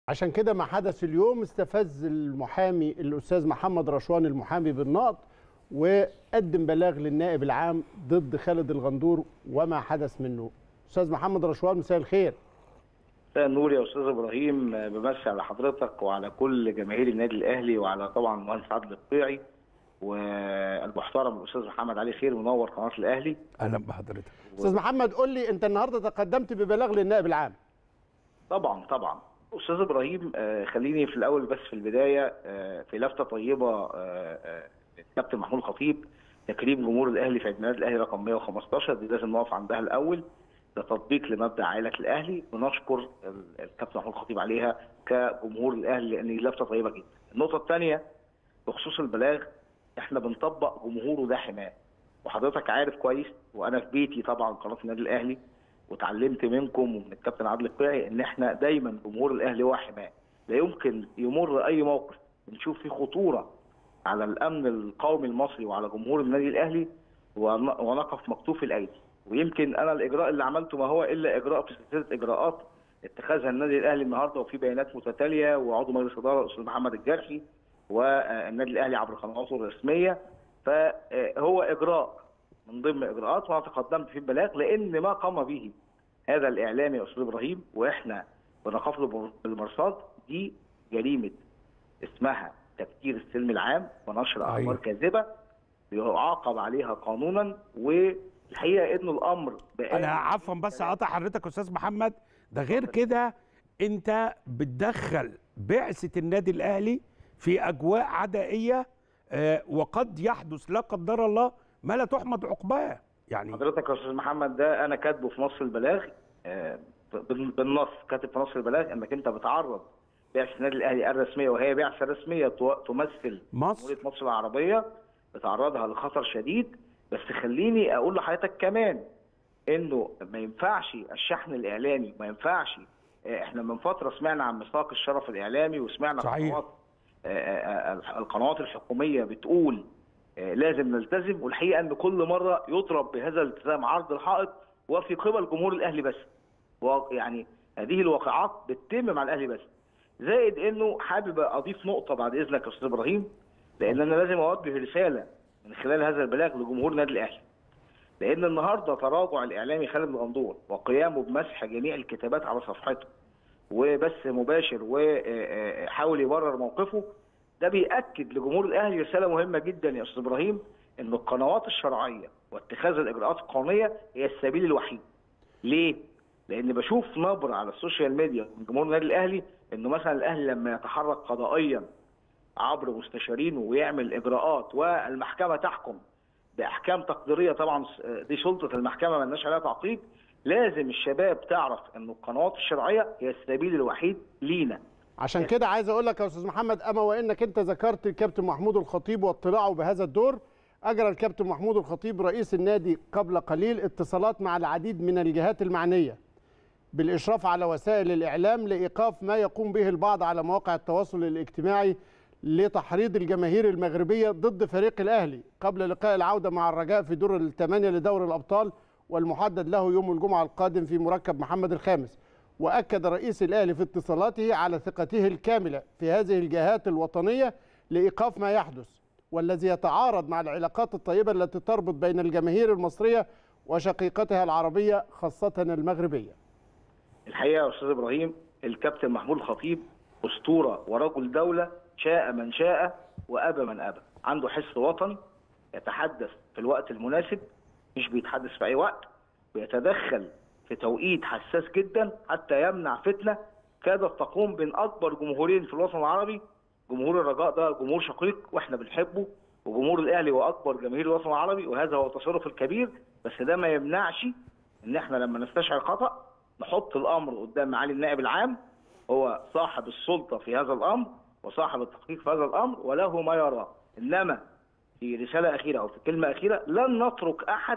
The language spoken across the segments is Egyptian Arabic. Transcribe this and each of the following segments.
عشان كده ما حدث اليوم استفز المحامي الاستاذ محمد رشوان المحامي بالنقض وقدم بلاغ للنائب العام ضد خالد الغندور وما حدث منه استاذ محمد رشوان مساء الخير مساء النور يا استاذ ابراهيم بمسي على حضرتك وعلى كل جماهير النادي الاهلي وعلى طبعا المهندس عادل القيعي والمحترم الاستاذ محمد علي خير منور قناه الاهلي اهلا بحضرتك استاذ محمد قول لي انت النهارده تقدمت ببلاغ للنائب العام طبعا طبعا استاذ ابراهيم آه، خليني في الاول بس في البدايه آه، في لفته طيبه آه، آه، الكابتن محمود خطيب تكريم جمهور الاهلي في عيد ميلاد الاهلي رقم 115 دي لازم نقف عندها الاول ده تطبيق لمبدا عائله الاهلي ونشكر ال- الكابتن محمود خطيب عليها كجمهور الاهلي لان دي لفته طيبه جدا. النقطه الثانيه بخصوص البلاغ احنا بنطبق جمهوره ده حماه وحضرتك عارف كويس وانا في بيتي طبعا قناه النادي الاهلي وتعلمت منكم ومن الكابتن عادل القيعي ان احنا دايما جمهور الاهلي هو حماه لا يمكن يمر اي موقف بنشوف فيه خطوره على الامن القومي المصري وعلى جمهور النادي الاهلي ون- ونقف مكتوف الايدي ويمكن انا الاجراء اللي عملته ما هو الا اجراء في سلسله اجراءات اتخذها النادي الاهلي النهارده وفي بيانات متتاليه وعضو مجلس الاداره الاستاذ محمد الجرحي والنادي الاهلي عبر قنواته الرسميه فهو اجراء من ضمن اجراءات وانا تقدمت في البلاغ لان ما قام به هذا الاعلامي يا استاذ ابراهيم واحنا بنقف له بالمرصاد دي جريمه اسمها تفجير السلم العام ونشر اخبار أيوة. كاذبه يعاقب عليها قانونا والحقيقه انه الامر بقى انا عفوا بس اقطع حضرتك يا استاذ محمد ده غير كده انت بتدخل بعثه النادي الاهلي في اجواء عدائيه آه، وقد يحدث لا قدر الله ما لا تحمد عقباه يعني حضرتك يا استاذ محمد ده انا كاتبه في نص البلاغ آه، بال- بالنص كاتب في نص البلاغ انك انت بتعرض بعثه النادي الاهلي الرسميه وهي بعثه رسميه تو- تمثل مصر جمهوريه مصر العربيه بتعرضها لخطر شديد بس خليني اقول لحضرتك كمان انه ما ينفعش الشحن الاعلامي ما ينفعش آه، احنا من فتره سمعنا عن ميثاق الشرف الاعلامي وسمعنا صحيح. قنوات آه، آه، آه، القنوات الحكوميه بتقول آه، لازم نلتزم والحقيقه ان كل مره يضرب بهذا الالتزام عرض الحائط وفي قبل جمهور الاهلي بس و- يعني هذه الواقعات بتتم مع الاهلي بس زائد انه حابب اضيف نقطه بعد اذنك يا استاذ ابراهيم لان انا لازم اوجه رساله من خلال هذا البلاغ لجمهور النادي الاهلي لان النهارده تراجع الاعلامي خالد الغندور وقيامه بمسح جميع الكتابات على صفحته وبث مباشر وحاول يبرر موقفه ده بيأكد لجمهور الاهلي رساله مهمه جدا يا استاذ ابراهيم ان القنوات الشرعيه واتخاذ الاجراءات القانونيه هي السبيل الوحيد. ليه؟ لان بشوف نبره على السوشيال ميديا من جمهور النادي الاهلي انه مثلا الاهلي لما يتحرك قضائيا عبر مستشارينه ويعمل اجراءات والمحكمه تحكم باحكام تقديريه طبعا دي سلطه المحكمه ما لناش عليها تعقيب لازم الشباب تعرف ان القنوات الشرعيه هي السبيل الوحيد لينا عشان كده عايز اقول لك يا استاذ محمد اما وانك انت ذكرت الكابتن محمود الخطيب واطلاعه بهذا الدور اجرى الكابتن محمود الخطيب رئيس النادي قبل قليل اتصالات مع العديد من الجهات المعنيه بالاشراف على وسائل الاعلام لايقاف ما يقوم به البعض على مواقع التواصل الاجتماعي لتحريض الجماهير المغربيه ضد فريق الاهلي قبل لقاء العوده مع الرجاء في دور الثمانيه لدوري الابطال والمحدد له يوم الجمعه القادم في مركب محمد الخامس واكد رئيس الاهلي في اتصالاته على ثقته الكامله في هذه الجهات الوطنيه لايقاف ما يحدث والذي يتعارض مع العلاقات الطيبه التي تربط بين الجماهير المصريه وشقيقتها العربيه خاصه المغربيه. الحقيقه يا استاذ ابراهيم الكابتن محمود الخطيب اسطوره ورجل دوله شاء من شاء وابى من ابى عنده حس وطني يتحدث في الوقت المناسب مش بيتحدث في اي وقت ويتدخل في توقيت حساس جدا حتى يمنع فتنه كادت تقوم بين اكبر جمهورين في الوطن العربي جمهور الرجاء ده جمهور شقيق واحنا بنحبه وجمهور الاهلي هو اكبر جماهير الوطن العربي وهذا هو التصرف الكبير بس ده ما يمنعش ان احنا لما نستشعر خطا نحط الامر قدام معالي النائب العام هو صاحب السلطه في هذا الامر وصاحب التحقيق في هذا الامر وله ما يراه انما في رساله اخيره او في كلمه اخيره لن نترك احد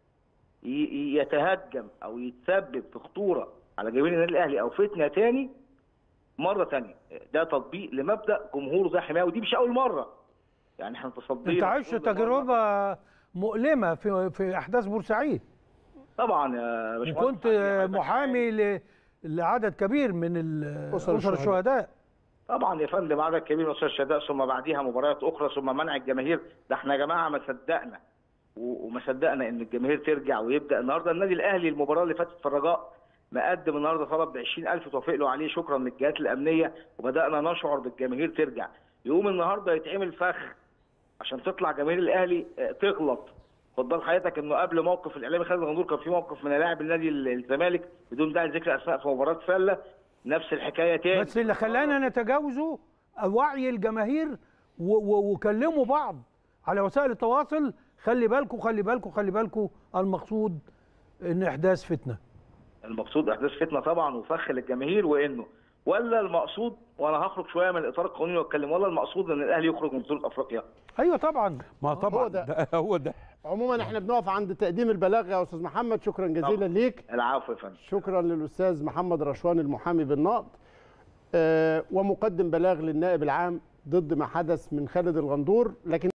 ي- يتهجم او يتسبب في خطوره على جماهير النادي الاهلي او فتنه تاني مره تانية ده تطبيق لمبدا جمهور ذا حمايه ودي مش اول مره يعني احنا تصدينا انت عشت تجربه مؤلمه في في احداث بورسعيد طبعا يا باشمهندس وكنت علي، حضرتك محامي ل... لعدد كبير من ال- أسر اسر الشهداء. الشهداء طبعا يا فندم عدد كبير من أسر الشهداء ثم بعديها مباريات اخرى ثم منع الجماهير ده احنا يا جماعه ما صدقنا و- وما صدقنا ان الجماهير ترجع ويبدا النهارده النادي الاهلي المباراه اللي فاتت في الرجاء مقدم النهارده طلب ب 20000 توافق له عليه شكرا للجهات الامنيه وبدانا نشعر بالجماهير ترجع يقوم النهارده يتعمل فخ عشان تطلع جماهير الاهلي آه، تغلط خد بال حضرتك انه قبل موقف الاعلامي خالد غندور كان في موقف من لاعب النادي ال- الزمالك بدون داعي لذكر اسماء في مباراه سله نفس الحكايه تاني بس اللي خلانا نتجاوزه وعي الجماهير و- و- وكلموا بعض على وسائل التواصل خلي بالكم خلي بالكم خلي بالكم المقصود ان احداث فتنه المقصود احداث فتنه طبعا وفخ للجماهير وانه ولا المقصود وانا هخرج شويه من الاطار القانوني واتكلم ولا المقصود ان الاهلي يخرج من بطوله افريقيا ايوه طبعا ما طبعا ده. ده هو ده عموما احنا بنقف عند تقديم البلاغ يا استاذ محمد شكرا جزيلا طبعا. ليك العفو يا فندم شكرا للاستاذ محمد رشوان المحامي بالنقد آه، ومقدم بلاغ للنائب العام ضد ما حدث من خالد الغندور لكن